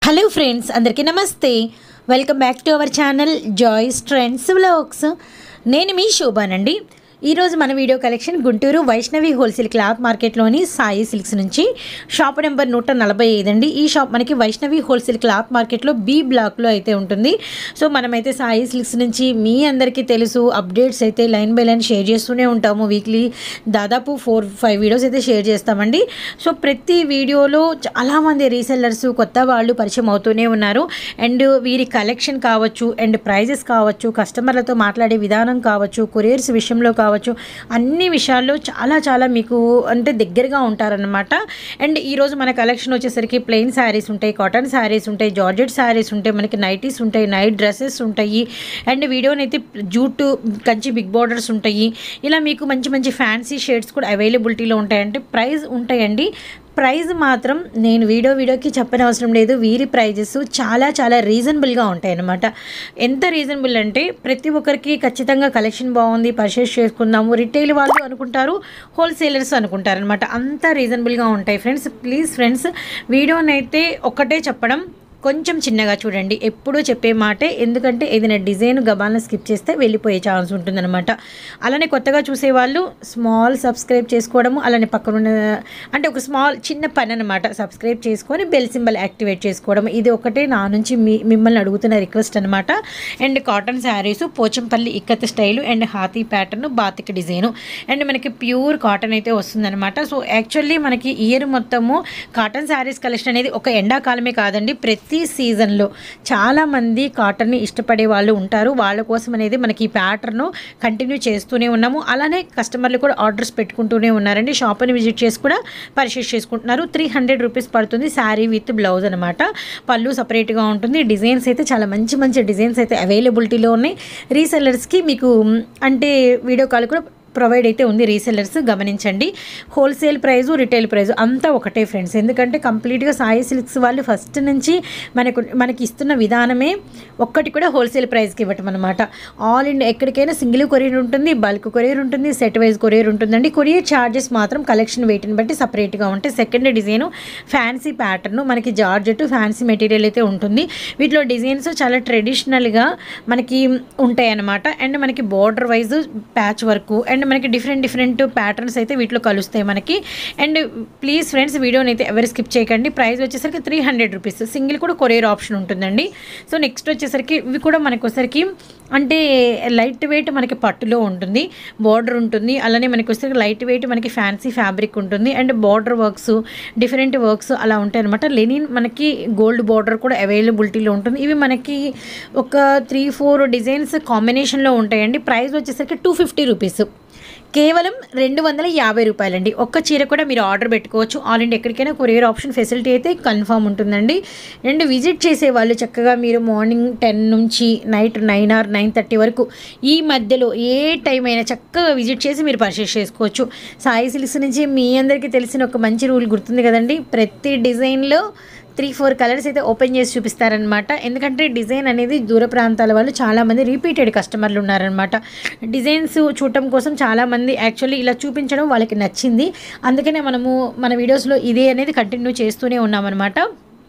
hello friends అందరికీ నమస్తే welcome back to our channel joys trends vlogs నేను మీ శోభానండి ఈరోజు మన video collection Guntur Vaishnavi wholesale cloth మార్కెట్లోని సాయి సిల్క్స్ నుంచి షాప్ నెంబర్ నూట నలభై ఐదు అండి ఈ షాప్ మనకి వైష్ణవి హోల్సేల్ క్లాత్ మార్కెట్లో బి బ్లాక్లో అయితే ఉంటుంది సో మనమైతే సాయి సిల్క్స్ నుంచి మీ అందరికీ తెలుసు అప్డేట్స్ అయితే లైన్ బై లైన్ షేర్ చేస్తూనే ఉంటాము వీక్లీ దాదాపు ఫోర్ ఫైవ్ వీడియోస్ అయితే షేర్ చేస్తామండి సో ప్రతి వీడియోలో చాలామంది రీసెల్లర్స్ కొత్త వాళ్ళు పరిచయం అవుతూనే ఉన్నారు అండ్ వీరి కలెక్షన్ కావచ్చు అండ్ ప్రైజెస్ కావచ్చు కస్టమర్లతో మాట్లాడే విధానం కావచ్చు కొరియర్స్ విషయంలో కావచ్చు అన్ని విషయాల్లో చాలా చాలా మీకు అంటే దగ్గరగా ఉంటారనమాట అండ్ ఈరోజు మన కలెక్షన్ వచ్చేసరికి ప్లెయిన్ శారీస్ ఉంటాయి కాటన్ శారీస్ ఉంటాయి జార్జెట్ శారీస్ ఉంటాయి మనకి నైటీస్ ఉంటాయి నైట్ డ్రెస్సెస్ ఉంటాయి అండ్ వీడియోనైతే జూట్ కంచి బిగ్ బార్డర్స్ ఉంటాయి ఇలా మీకు మంచి మంచి ఫ్యాన్సీ షేడ్స్ కూడా అవైలబిలిటీలో ఉంటాయంటే ప్రైస్ ఉంటాయండి ప్రైస్ మాత్రం నేను వీడియో వీడియోకి చెప్పనవసరం లేదు వీరి ప్రైజెస్ చాలా చాలా రీజనబుల్గా ఉంటాయి అన్నమాట ఎంత రీజనబుల్ అంటే ప్రతి ఒక్కరికి ఖచ్చితంగా కలెక్షన్ బాగుంది పర్చేస్ చేసుకుందాము రిటైల్ వాళ్ళు అనుకుంటారు హోల్సేలర్స్ అనుకుంటారు అనమాట అంత రీజనబుల్గా ఉంటాయి ఫ్రెండ్స్ ప్లీజ్ ఫ్రెండ్స్ వీడియోనైతే ఒక్కటే చెప్పడం కొంచెం చిన్నగా చూడండి ఎప్పుడూ చెప్పే మాటే ఎందుకంటే ఏదైనా డిజైన్ గబాలను స్కిప్ చేస్తే వెళ్ళిపోయే ఛాన్స్ ఉంటుందన్నమాట అలానే కొత్తగా చూసేవాళ్ళు స్మాల్ సబ్స్క్రైబ్ చేసుకోవడము అలానే పక్కనున్న అంటే ఒక స్మాల్ చిన్న పని అనమాట సబ్స్క్రైబ్ చేసుకొని బెల్ సింబల్ యాక్టివేట్ చేసుకోవడం ఇది ఒకటే నా నుంచి మీ మిమ్మల్ని అడుగుతున్న రిక్వెస్ట్ అనమాట and cotton saris Pochampalli ikat style and హాతీ ప్యాటర్న్ బాతిక్ డిజైను అండ్ మనకి ప్యూర్ కాటన్ అయితే వస్తుందన్నమాట సో యాక్చువల్లీ మనకి ఇయర్ మొత్తము కాటన్ శారీస్ కలెక్షన్ అనేది ఒక ఎండాకాలమే కాదండి ప్రతి సీజన్లో చాలామంది కాటన్ని ఇష్టపడే వాళ్ళు ఉంటారు వాళ్ళ కోసం అనేది మనకి ఈ ప్యాటర్న్ కంటిన్యూ చేస్తూనే ఉన్నాము అలానే కస్టమర్లు కూడా ఆర్డర్స్ పెట్టుకుంటూనే ఉన్నారండి షాప్ని విజిట్ చేసి కూడా పర్చేస్ చేసుకుంటున్నారు త్రీ హండ్రెడ్ రూపీస్ పడుతుంది శారీ విత్ బ్లౌజ్ అనమాట పళ్ళు సపరేట్గా ఉంటుంది డిజైన్స్ అయితే చాలా మంచి మంచి డిజైన్స్ అయితే అవైలబిలిటీలో ఉన్నాయి రీసెల్లర్స్కి మీకు మ్, అంటే వీడియో కాల్ కూడా ప్రొవైడ్ అయితే ఉంది రీసెల్లర్స్ గమనించండి హోల్సేల్ ప్రైజు రిటైల్ ప్రైజు అంతా ఒకటే ఫ్రెండ్స్ ఎందుకంటే కంప్లీట్గా సాయి సిల్క్స్ వాళ్ళు ఫస్ట్ నుంచి మనకు మనకి ఇస్తున్న విధానమే ఒక్కటి కూడా హోల్సేల్ ప్రైస్కి ఇవ్వటం అనమాట ఆల్ ఇండియా ఎక్కడికైనా సింగిల్ కొరియర్ ఉంటుంది బల్క్ కొరియర్ ఉంటుంది సెట్ వైజ్ కొరియర్ ఉంటుందండి కొరియర్ ఛార్జెస్ మాత్రం కలెక్షన్ వెయిట్ని బట్టి సపరేట్గా ఉంటాయి సెకండ్ డిజైన్ ఫ్యాన్సీ ప్యాటర్న్ మనకి జార్జెట్ ఫ్యాన్సీ మెటీరియల్ అయితే ఉంటుంది వీటిలో డిజైన్స్ చాలా ట్రెడిషనల్గా మనకి ఉంటాయి అన్నమాట అండ్ మనకి border wise patch work and మనకి డిఫరెంట్ డిఫరెంట్ ప్యాటర్న్స్ అయితే వీటిలో కలుస్తాయి మనకి అండ్ ప్లీజ్ ఫ్రెండ్స్ వీడియోని అయితే ఎవరు స్కిప్ చేయకండి ప్రైస్ వచ్చేసరికి త్రీ హండ్రెడ్ రూపీస్ సింగిల్ కూడా కొరియర్ ఆప్షన్ ఉంటుందండి సో నెక్స్ట్ వచ్చేసరికి ఇవి కూడా మనకు వచ్చేసరికి అంటే లైట్ వెయిట్ మనకి పట్టులో ఉంటుంది బార్డర్ ఉంటుంది అలానే మనకి వచ్చేసరికి లైట్ వెయిట్ మనకి ఫ్యాన్సీ ఫ్యాబ్రిక్ ఉంటుంది and border works different works అలా ఉంటాయి అనమాట లెనిన్ మనకి గోల్డ్ బార్డర్ కూడా అవైలబిలిటీలో ఉంటుంది ఇవి మనకి ఒక త్రీ ఫోర్ డిజైన్స్ కాంబినేషన్లో ఉంటాయండి ప్రైస్ వచ్చేసరికి టూ ఫిఫ్టీ రూపీస్ కేవలం రెండు వందల యాభై రూపాయలండి ఒక్క చీర కూడా మీరు ఆర్డర్ పెట్టుకోవచ్చు ఆల్ ఇండియా ఎక్కడికైనా కొరియర్ ఆప్షన్ ఫెసిలిటీ అయితే కన్ఫర్మ్ ఉంటుందండి అండ్ విజిట్ చేసే వాళ్ళు చక్కగా మీరు మార్నింగ్ టెన్ నుంచి night nine or nine thirty వరకు ఈ మధ్యలో ఏ టైం అయినా చక్కగా విజిట్ చేసి మీరు పర్చేస్ చేసుకోవచ్చు సాయి సిల్క్స్ నుంచి మీ అందరికీ తెలిసిన ఒక మంచి రూల్ గుర్తుంది కదండి ప్రతి డిజైన్లో త్రీ ఫోర్ కలర్స్ అయితే ఓపెన్ చేసి చూపిస్తారనమాట ఎందుకంటే డిజైన్ అనేది దూర ప్రాంతాల వాళ్ళు చాలామంది రిపీటెడ్ కస్టమర్లు ఉన్నారనమాట డిజైన్స్ చూడటం కోసం చాలామంది యాక్చువల్లీ ఇలా చూపించడం వాళ్ళకి నచ్చింది అందుకనే మనము మన వీడియోస్లో ఇదే అనేది కంటిన్యూ చేస్తూనే ఉన్నామన్నమాట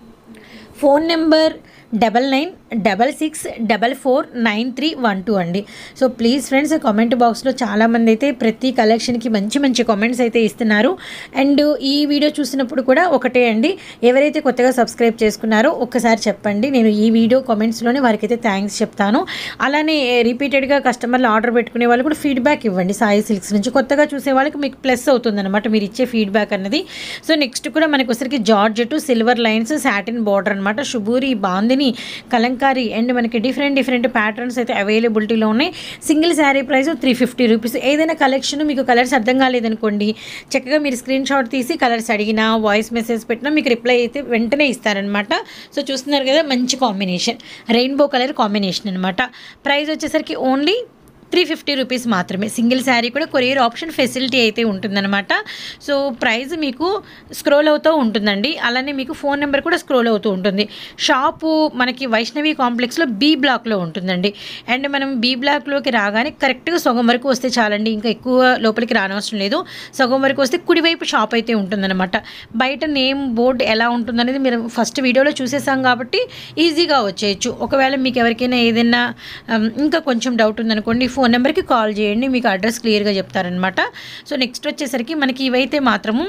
phone number double nine double six double four nine three one two అండి సో ప్లీజ్ ఫ్రెండ్స్ కామెంట్ బాక్స్లో చాలామంది అయితే ప్రతి కలెక్షన్కి మంచి మంచి కామెంట్స్ అయితే ఇస్తున్నారు అండ్ ఈ వీడియో చూసినప్పుడు కూడా ఒకటే అండి ఎవరైతే కొత్తగా సబ్స్క్రైబ్ చేసుకున్నారో ఒక్కసారి చెప్పండి నేను ఈ వీడియో కామెంట్స్లోనే వారికి అయితే థ్యాంక్స్ చెప్తాను అలానే రిపీటెడ్గా కస్టమర్లు ఆర్డర్ పెట్టుకునే వాళ్ళు కూడా ఫీడ్బ్యాక్ ఇవ్వండి సాయి సిల్క్స్ నుంచి కొత్తగా చూసే వాళ్ళకి మీకు ప్లస్ అవుతుంది అనమాట మీరు ఇచ్చే ఫీడ్బ్యాక్ అన్నది సో నెక్స్ట్ కూడా మనకి వచ్చరికి georgette silver lines satin border అనమాట శుభూరి బాందిని కలంకారీ అండ్ మనకి డిఫరెంట్ డిఫరెంట్ ప్యాటర్న్స్ అయితే అవైలబిలిటీలో ఉన్నాయి single sari price three fifty rupees ఏదైనా కలెక్షన్ మీకు కలర్స్ అర్థం కాలేదనుకోండి చక్కగా మీరు స్క్రీన్ షాట్ తీసి కలర్స్ అడిగినా వాయిస్ మెసేజ్ పెట్టినా మీకు రిప్లై అయితే వెంటనే ఇస్తారనమాట సో చూస్తున్నారు కదా మంచి కాంబినేషన్ రెయిన్బో కలర్ కాంబినేషన్ అనమాట ప్రైస్ వచ్చేసరికి ఓన్లీ త్రీ ఫిఫ్టీ రూపీస్ మాత్రమే సింగిల్ శారీ కూడా కొరియర్ ఆప్షన్ ఫెసిలిటీ అయితే ఉంటుందన్నమాట సో ప్రైస్ మీకు స్క్రోల్ అవుతూ ఉంటుందండి అలానే మీకు ఫోన్ నెంబర్ కూడా స్క్రోల్ అవుతూ ఉంటుంది షాపు మనకి వైష్ణవి కాంప్లెక్స్లో బీ బ్లాక్లో ఉంటుందండి అండ్ మనం బీ బ్లాక్లోకి రాగానే కరెక్ట్గా సగం వరకు వస్తే చాలండి ఇంకా ఎక్కువ లోపలికి రానవసరం లేదు సగం వరకు వస్తే కుడివైపు షాప్ అయితే ఉంటుందన్నమాట బయట నేమ్ బోర్డు ఎలా ఉంటుందనేది మీరు ఫస్ట్ వీడియోలో చూసేసాం కాబట్టి ఈజీగా వచ్చేయచ్చు ఒకవేళ మీకు ఎవరికైనా ఏదైనా um, ఇంకా కొంచెం డౌట్ ఉందనుకోండి ఫోన్ నెంబర్కి కాల్ చేయండి మీకు అడ్రస్ క్లియర్గా చెప్తారనమాట సో నెక్స్ట్ వచ్చేసరికి మనకి ఇవైతే మాత్రము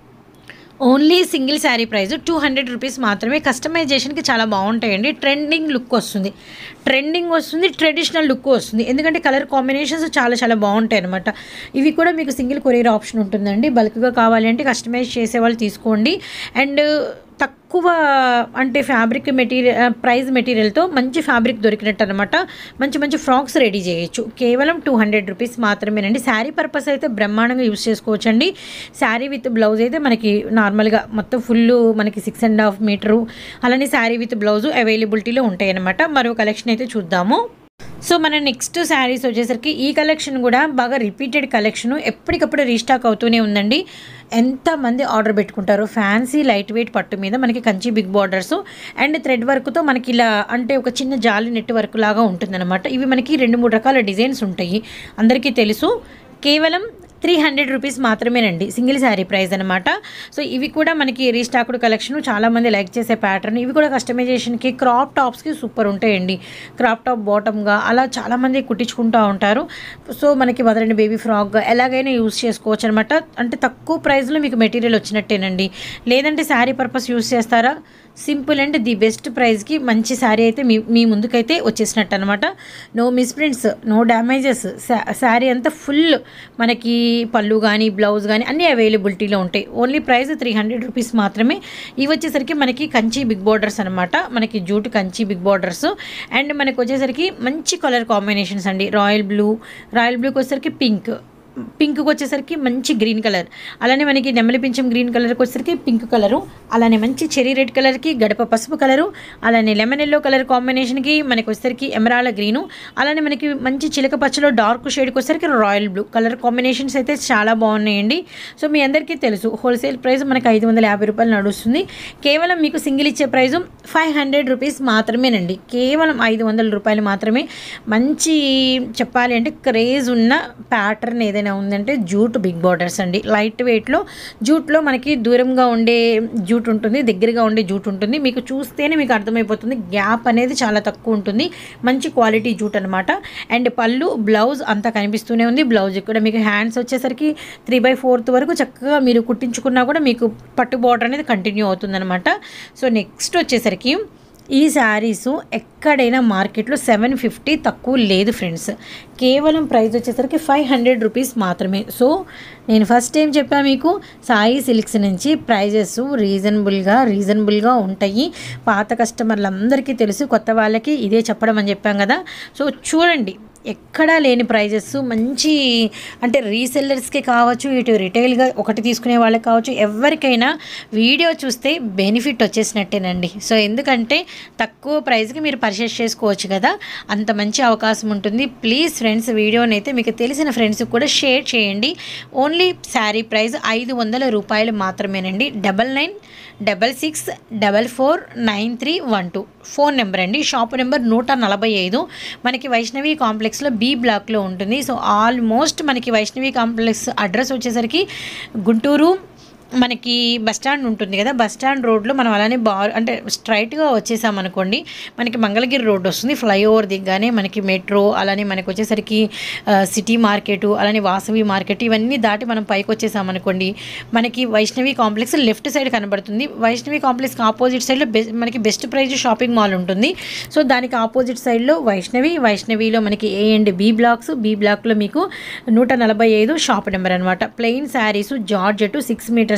only single sari price two hundred rupees మాత్రమే కస్టమైజేషన్కి చాలా బాగుంటాయండి ట్రెండింగ్ లుక్ వస్తుంది ట్రెండింగ్ వస్తుంది ట్రెడిషనల్ లుక్ వస్తుంది ఎందుకంటే కలర్ కాంబినేషన్స్ చాలా చాలా బాగుంటాయి అనమాట ఇవి కూడా మీకు సింగిల్ కొరియర్ ఆప్షన్ ఉంటుందండి బల్క్గా కావాలి అంటే కస్టమైజ్ చేసే వాళ్ళు తీసుకోండి అండ్ తక్కువ అంటే ఫ్యాబ్రిక్ మెటీరియల్ ప్రైస్ మెటీరియల్తో మంచి ఫ్యాబ్రిక్ దొరికినట్టు అనమాట మంచి మంచి ఫ్రాక్స్ రెడీ చేయొచ్చు కేవలం టూ హండ్రెడ్ రూపీస్ మాత్రమేనండి శారీ పర్పస్ అయితే బ్రహ్మాండంగా యూస్ చేసుకోవచ్చండి శారీ విత్ బ్లౌజ్ అయితే మనకి నార్మల్గా మొత్తం ఫుల్ మనకి సిక్స్ అండ్ హాఫ్ మీటరు అలానే శారీ విత్ బ్లౌజ్ అవైలబిలిటీలో ఉంటాయి అనమాట మరో కలెక్షన్ అయితే చూద్దాము సో మన నెక్స్ట్ శారీస్ వచ్చేసరికి ఈ కలెక్షన్ కూడా బాగా రిపీటెడ్ కలెక్షన్ ఎప్పటికప్పుడు రీస్టాక్ అవుతూనే ఉందండి ఎంతమంది ఆర్డర్ పెట్టుకుంటారు ఫ్యాన్సీ లైట్ వెయిట్ పట్టు మీద మనకి Kanchi big borders and thread వర్క్తో మనకి ఇలా అంటే ఒక చిన్న జాలి నెట్ వర్క్ లాగా ఉంటుందన్నమాట ఇవి మనకి రెండు మూడు రకాల డిజైన్స్ ఉంటాయి అందరికీ తెలుసు కేవలం త్రీ హండ్రెడ్ రూపీస్ మాత్రమేనండి సింగిల్ శారీ ప్రైస్ అనమాట సో ఇవి కూడా మనకి రీస్టాక్డ్ కలెక్షన్ చాలామంది లైక్ చేసే ప్యాటర్న్ ఇవి కూడా కస్టమైజేషన్కి క్రాప్ టాప్స్కి సూపర్ ఉంటాయండి క్రాప్ టాప్ బాటమ్గా అలా చాలామంది కుట్టించుకుంటూ ఉంటారు సో మనకి వదలండి బేబీ ఫ్రాక్గా ఎలాగైనా యూస్ చేసుకోవచ్చు అనమాట అంటే తక్కువ ప్రైస్లో మీకు మెటీరియల్ వచ్చినట్టేనండి లేదంటే శారీ పర్పస్ యూస్ చేస్తారా సింపుల్ అండ్ ది బెస్ట్ ప్రైస్కి మంచి శారీ అయితే మీ మీ ముందుకైతే వచ్చేసినట్టు అనమాట no misprints no damages sari అంతా ఫుల్ మనకి పళ్ళు కానీ బ్లౌజ్ కానీ అన్నీ అవైలబిలిటీలో ఉంటాయి only price three hundred rupees మాత్రమే ఇవి వచ్చేసరికి మనకి కంచి బిగ్ బార్డర్స్ అనమాట మనకి jute Kanchi big borders and మనకి వచ్చేసరికి మంచి కలర్ కాంబినేషన్స్ అండి రాయల్ బ్లూ రాయల్ బ్లూకి వచ్చేసరికి పింక్ పింక్కి వచ్చేసరికి మంచి గ్రీన్ కలర్ అలానే మనకి నెమలి పింఛం గ్రీన్ కలర్కి వచ్చేసరికి పింక్ కలరు అలానే మంచి చెరీ రెడ్ కలర్కి గడప పసుపు కలరు అలానే లెమన్ ఎల్లో కలర్ కాంబినేషన్కి మనకి వచ్చేసరికి ఎమరాల గ్రీను అలానే మనకి మంచి చిలక పచ్చలో డార్క్ షేడ్కి వచ్చేసరికి రాయల్ బ్లూ కలర్ కాంబినేషన్స్ అయితే చాలా బాగున్నాయండి సో మీ అందరికీ తెలుసు హోల్సేల్ ప్రైస్ మనకి ఐదు వందల యాభై రూపాయలు నడుస్తుంది కేవలం మీకు సింగిల్ ఇచ్చే ప్రైజు ఫైవ్ హండ్రెడ్ రూపీస్ మాత్రమేనండి కేవలం ఐదు వందల రూపాయలు మాత్రమే మంచి చెప్పాలి అంటే క్రేజ్ ఉన్న ప్యాటర్న్ ఏదైనా ఉందంటే జూట్ బిగ్ బార్డర్స్ అండి లైట్ వెయిట్లో జూట్లో మనకి దూరంగా ఉండే జూట్ ఉంటుంది దగ్గరగా ఉండే జూట్ ఉంటుంది మీకు చూస్తేనే మీకు అర్థమైపోతుంది గ్యాప్ అనేది చాలా తక్కువ ఉంటుంది మంచి క్వాలిటీ జూట్ అనమాట అండ్ పళ్ళు బ్లౌజ్ అంతా కనిపిస్తూనే ఉంది బ్లౌజ్ కూడా మీకు హ్యాండ్స్ వచ్చేసరికి త్రీ బై ఫోర్త్ వరకు చక్కగా మీరు కుట్టించుకున్నా కూడా మీకు పట్టు బార్డర్ అనేది కంటిన్యూ అవుతుందన్నమాట సో నెక్స్ట్ వచ్చేసరికి ఈ శారీసు ఎక్కడైనా మార్కెట్లో సెవెన్ ఫిఫ్టీ తక్కువ లేదు ఫ్రెండ్స్ కేవలం ప్రైస్ వచ్చేసరికి ఫైవ్ హండ్రెడ్ రూపీస్ మాత్రమే సో నేను ఫస్ట్ టైం చెప్పా మీకు సాయి సిల్క్స్ నుంచి ప్రైజెస్ రీజనబుల్గా రీజనబుల్గా ఉంటాయి పాత కస్టమర్లందరికీ తెలుసు కొత్త వాళ్ళకి ఇదే చెప్పడం అని చెప్పాం కదా సో చూడండి ఎక్కడా లేని ప్రైజెస్ మంచి అంటే రీసెల్లర్స్కి కావచ్చు ఇటు రిటైల్గా ఒకటి తీసుకునే వాళ్ళకి కావచ్చు ఎవరికైనా వీడియో చూస్తే బెనిఫిట్ వచ్చేసినట్టేనండి సో ఎందుకంటే తక్కువ ప్రైస్కి మీరు పర్చేస్ చేసుకోవచ్చు కదా అంత మంచి అవకాశం ఉంటుంది ప్లీజ్ ఫ్రెండ్స్ వీడియోని అయితే మీకు తెలిసిన ఫ్రెండ్స్కి కూడా షేర్ చేయండి ఓన్లీ శారీ ప్రైస్ ఐదు వందల రూపాయలు మాత్రమేనండి double nine double six double four nine three one two phone number అండి షాప్ నెంబర్ నూట నలభై ఐదు మనకి వైష్ణవి కాంప్లెక్స్లో బి బ్లాక్లో ఉంటుంది సో ఆల్మోస్ట్ మనకి వైష్ణవి కాంప్లెక్స్ అడ్రస్ వచ్చేసరికి గుంటూరు మనకి బస్ స్టాండ్ ఉంటుంది కదా బస్ స్టాండ్ రోడ్లో మనం అలానే బా అంటే స్ట్రైట్గా వచ్చేసామనుకోండి మనకి మంగళగిరి రోడ్ వస్తుంది ఫ్లైఓవర్ దిగ్గానే మనకి మెట్రో అలానే మనకి వచ్చేసరికి ఆ, సిటీ మార్కెట్ అలానే వాసవి మార్కెట్ ఇవన్నీ దాటి మనం పైకి వచ్చేసామనుకోండి మనకి వైష్ణవి కాంప్లెక్స్ లెఫ్ట్ సైడ్ కనబడుతుంది వైష్ణవి కాంప్లెక్స్కి ఆపోజిట్ సైడ్లో బె మనకి బెస్ట్ ప్రైజ్ షాపింగ్ మాల్ ఉంటుంది సో దానికి ఆపోజిట్ సైడ్లో వైష్ణవి వైష్ణవిలో మనకి A and B blocks B బ్లాక్లో మీకు నూట నలభై ఐదు షాప్ నెంబర్ అనమాట plain saris georgette six metres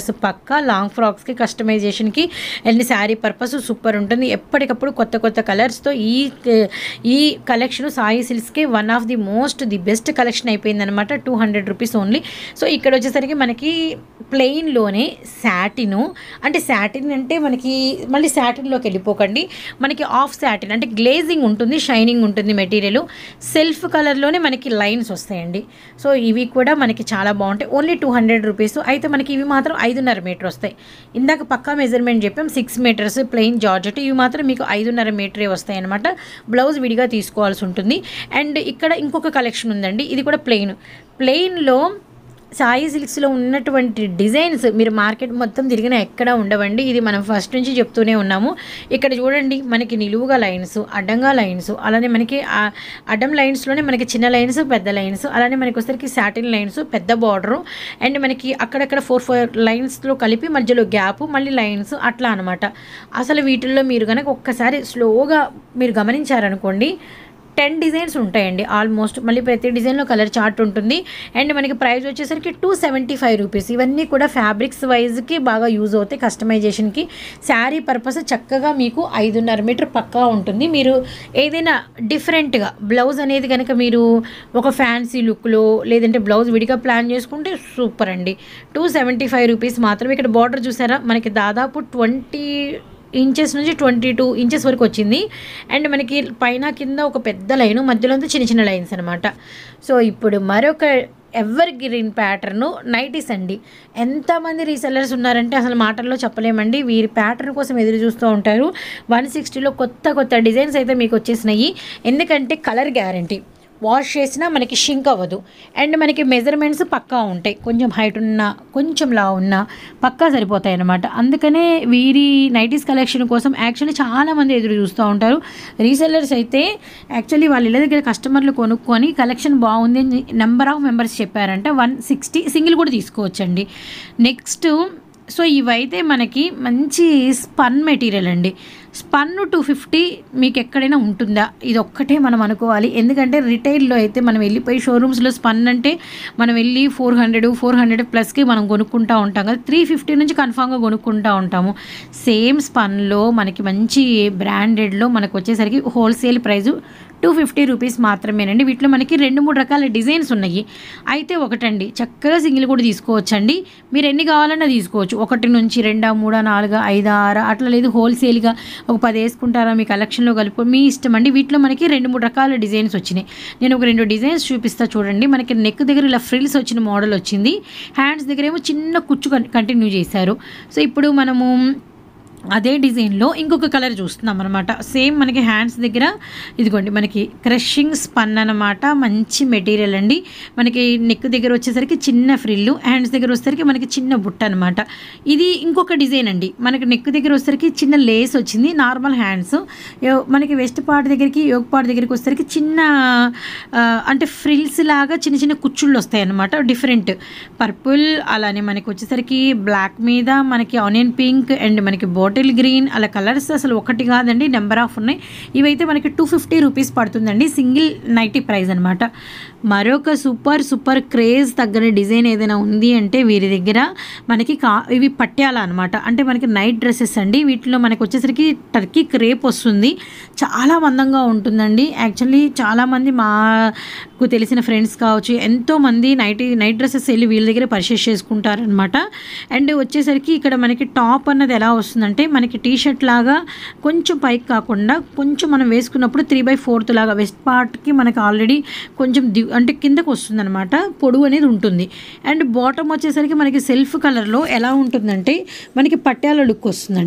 colours పక్కా లాంగ్ ఫ్రాక్స్కి కస్టమైజేషన్కి అండ్ శారీ పర్పస్ సూపర్ ఉంటుంది ఎప్పటికప్పుడు కొత్త కొత్త కలర్స్తో ఈ ఈ కలెక్షన్ సాయి సిల్క్స్కి one of the most the best collection అయిపోయిందనమాట two hundred rupees only so ఇక్కడ వచ్చేసరికి మనకి ప్లెయిన్లోనే శాటిను అంటే శాటిన్ అంటే మనకి మళ్ళీ శాటిన్లోకి వెళ్ళిపోకండి మనకి ఆఫ్ శాటిన్ అంటే గ్లేజింగ్ ఉంటుంది షైనింగ్ ఉంటుంది మెటీరియల్ సెల్ఫ్ కలర్లోనే మనకి లైన్స్ వస్తాయండి సో ఇవి కూడా మనకి చాలా బాగుంటాయి ఓన్లీ టూ హండ్రెడ్ రూపీస్ అయితే మనకి ఇవి మాత్రం ఐదున్నర మీటర్ వస్తాయి ఇందాక పక్కా మెజర్మెంట్ చెప్పాం సిక్స్ మీటర్స్ ప్లెయిన్ జార్జెట్ ఇవి మాత్రం మీకు ఐదున్నర మీటరే వస్తాయి అనమాట బ్లౌజ్ విడిగా తీసుకోవాల్సి ఉంటుంది అండ్ ఇక్కడ ఇంకొక కలెక్షన్ ఉందండి ఇది కూడా ప్లెయిన్ ప్లెయిన్లో సాయి సిల్క్స్లో ఉన్నటువంటి డిజైన్స్ మీరు మార్కెట్ మొత్తం తిరిగినా ఎక్కడ ఉండవండి ఇది మనం ఫస్ట్ నుంచి చెప్తూనే ఉన్నాము ఇక్కడ చూడండి మనకి నిలువుగా లైన్స్ అడ్డంగా లైన్స్ అలానే మనకి ఆ అడ్డం లైన్స్లోనే మనకి చిన్న లైన్స్ పెద్ద లైన్స్ అలానే మనకి వచ్చేసరికి సాటిన్ లైన్స్ పెద్ద బార్డరు అండ్ మనకి అక్కడక్కడ ఫోర్ ఫోర్ లైన్స్లో కలిపి మధ్యలో గ్యాప్ మళ్ళీ లైన్స్ అట్లా అనమాట అసలు వీటిల్లో మీరు కనుక ఒక్కసారి స్లోగా మీరు గమనించారనుకోండి టెన్ డిజైన్స్ ఉంటాయండి ఆల్మోస్ట్ మళ్ళీ ప్రతి డిజైన్లో కలర్ చార్ట్ ఉంటుంది అండ్ మనకి ప్రైస్ వచ్చేసరికి టూ సెవెంటీ ఫైవ్ రూపీస్ ఇవన్నీ కూడా ఫ్యాబ్రిక్స్ వైజ్కి బాగా యూజ్ అవుతాయి కస్టమైజేషన్కి శారీ పర్పస్ చక్కగా మీకు ఐదున్నర మీటర్ పక్కా ఉంటుంది మీరు ఏదైనా డిఫరెంట్గా బ్లౌజ్ అనేది కనుక మీరు ఒక ఫ్యాన్సీ లుక్లో లేదంటే బ్లౌజ్ విడిగా ప్లాన్ చేసుకుంటే సూపర్ అండి టూ సెవెంటీ ఫైవ్ రూపీస్ మాత్రం ఇక్కడ బార్డర్ చూసారా మనకి దాదాపు ట్వంటీ ఇంచెస్ నుంచి ట్వంటీ టూ ఇంచెస్ వరకు వచ్చింది అండ్ మనకి పైన కింద ఒక పెద్ద లైన్ మధ్యలో అంతా చిన్న చిన్న లైన్స్ అనమాట సో ఇప్పుడు మరొక ఎవర్ గ్రీన్ ప్యాటర్న్ నైటీస్ అండి ఎంతమంది రీసెల్లర్స్ ఉన్నారంటే అసలు మాటల్లో చెప్పలేమండి వీరి ప్యాటర్న్ కోసం ఎదురు చూస్తూ ఉంటారు వన్ సిక్స్టీలో కొత్త కొత్త డిజైన్స్ అయితే మీకు వచ్చేసినాయి ఎందుకంటే కలర్ గ్యారంటీ వాష్ చేసినా మనకి షింక్ అవ్వదు అండ్ మనకి మెజర్మెంట్స్ పక్కా ఉంటాయి కొంచెం హైట్ ఉన్నా కొంచెం లా ఉన్నా పక్కా సరిపోతాయి అన్నమాట అందుకనే వీరి నైటీస్ కలెక్షన్ కోసం యాక్చువల్లీ చాలామంది ఎదురు చూస్తూ ఉంటారు రీసెల్లర్స్ అయితే యాక్చువల్లీ వాళ్ళ ఇళ్ళ దగ్గర కస్టమర్లు కొనుక్కొని కలెక్షన్ బాగుంది అని నెంబర్ ఆఫ్ మెంబర్స్ చెప్పారంటే వన్ సిక్స్టీ సింగిల్ కూడా తీసుకోవచ్చండి నెక్స్ట్ సో ఇవైతే మనకి మంచి స్పన్ మెటీరియల్ అండి స్పన్ టూ ఫిఫ్టీ మీకు ఎక్కడైనా ఉంటుందా ఇది ఒక్కటే మనం అనుకోవాలి ఎందుకంటే రిటైల్లో అయితే మనం వెళ్ళిపోయి షోరూమ్స్లో స్పన్ అంటే మనం వెళ్ళి ఫోర్ హండ్రెడ్ ఫోర్ హండ్రెడ్ ప్లస్కి మనం కొనుక్కుంటూ ఉంటాం కదా త్రీ ఫిఫ్టీ నుంచి కన్ఫామ్గా కొనుక్కుంటూ ఉంటాము సేమ్ స్పన్లో మనకి మంచి బ్రాండెడ్లో మనకు వచ్చేసరికి wholesale prize two fifty rupees మాత్రమేనండి వీటిలో మనకి రెండు మూడు రకాల డిజైన్స్ ఉన్నాయి అయితే ఒకటండి చక్కగా సింగిల్ కూడా తీసుకోవచ్చండి మీరు ఎన్ని కావాలన్నా తీసుకోవచ్చు ఒకటి నుంచి రెండా మూడా నాలుగా ఐదా ఆరా అట్లా లేదు హోల్సేల్గా ఒక పది వేసుకుంటారా మీ కలెక్షన్లో కలుపు మీ ఇష్టం అండి వీటిలో మనకి రెండు మూడు రకాల డిజైన్స్ వచ్చినాయి నేను ఒక రెండు డిజైన్స్ చూపిస్తా చూడండి మనకి నెక్ దగ్గర ఇలా ఫ్రిల్స్ వచ్చిన మోడల్ వచ్చింది హ్యాండ్స్ దగ్గర ఏమో చిన్న కుచ్చు కంటిన్యూ చేశారు సో ఇప్పుడు మనము అదే డిజైన్లో ఇంకొక కలర్ చూస్తున్నాం అనమాట సేమ్ మనకి హ్యాండ్స్ దగ్గర ఇదిగోండి మనకి క్రషింగ్ స్పన్ అనమాట మంచి మెటీరియల్ అండి మనకి నెక్ దగ్గర వచ్చేసరికి చిన్న ఫ్రిల్లు హ్యాండ్స్ దగ్గర వచ్చేసరికి మనకి చిన్న బుట్ట అనమాట ఇది ఇంకొక డిజైన్ అండి మనకి నెక్ దగ్గర వచ్చేసరికి చిన్న లేస్ వచ్చింది నార్మల్ హ్యాండ్స్ యో- మనకి వెస్ట్ పార్ట్ దగ్గరికి యోగ్ పార్ట్ దగ్గరికి వచ్చేసరికి చిన్న ఆ, అంటే ఫ్రిల్స్ లాగా చిన్న చిన్న కుచ్చుళ్ళు వస్తాయి అనమాట డిఫరెంట్ పర్పుల్ అలానే మనకి వచ్చేసరికి బ్లాక్ మీద మనకి ఆనియన్ పింక్ అండ్ మనకి బాటిల్ గ్రీన్ అలా కలర్స్ అసలు ఒకటి కాదండి నెంబర్ ఆఫ్ ఉన్నాయి ఇవైతే మనకి టూ ఫిఫ్టీ రూపీస్ పడుతుందండి సింగిల్ నైటీ ప్రైస్ అనమాట మరొక సూపర్ సూపర్ క్రేజ్ తగ్గని డిజైన్ ఏదైనా ఉంది అంటే వీరి దగ్గర మనకి కా ఇవి పట్యాల అనమాట అంటే మనకి నైట్ డ్రెస్సెస్ అండి వీటిలో మనకి వచ్చేసరికి టర్కీ క్రేప్ వస్తుంది చాలా మందంగా ఉంటుందండి యాక్చువల్లీ చాలామంది మాకు తెలిసిన ఫ్రెండ్స్ కావచ్చు ఎంతోమంది నైట్ నైట్ డ్రెస్సెస్ వెళ్ళి వీళ్ళ దగ్గర పర్చేస్ చేసుకుంటారనమాట అండ్ వచ్చేసరికి ఇక్కడ మనకి టాప్ అన్నది ఎలా వస్తుందంటే మనకి టీ షర్ట్ లాగా కొంచెం పైకి కాకుండా కొంచెం మనం వేసుకున్నప్పుడు త్రీ బై ఫోర్త్ లాగా వెస్ట్ పార్ట్కి మనకి ఆల్రెడీ కొంచెం ది అంటే కిందకు వస్తుందన్నమాట పొడుగు అనేది ఉంటుంది అండ్ బాటమ్ వచ్చేసరికి మనకి సెల్ఫ్ కలర్లో ఎలా ఉంటుందంటే మనకి పట్యాల లుక్ వస్తుందండి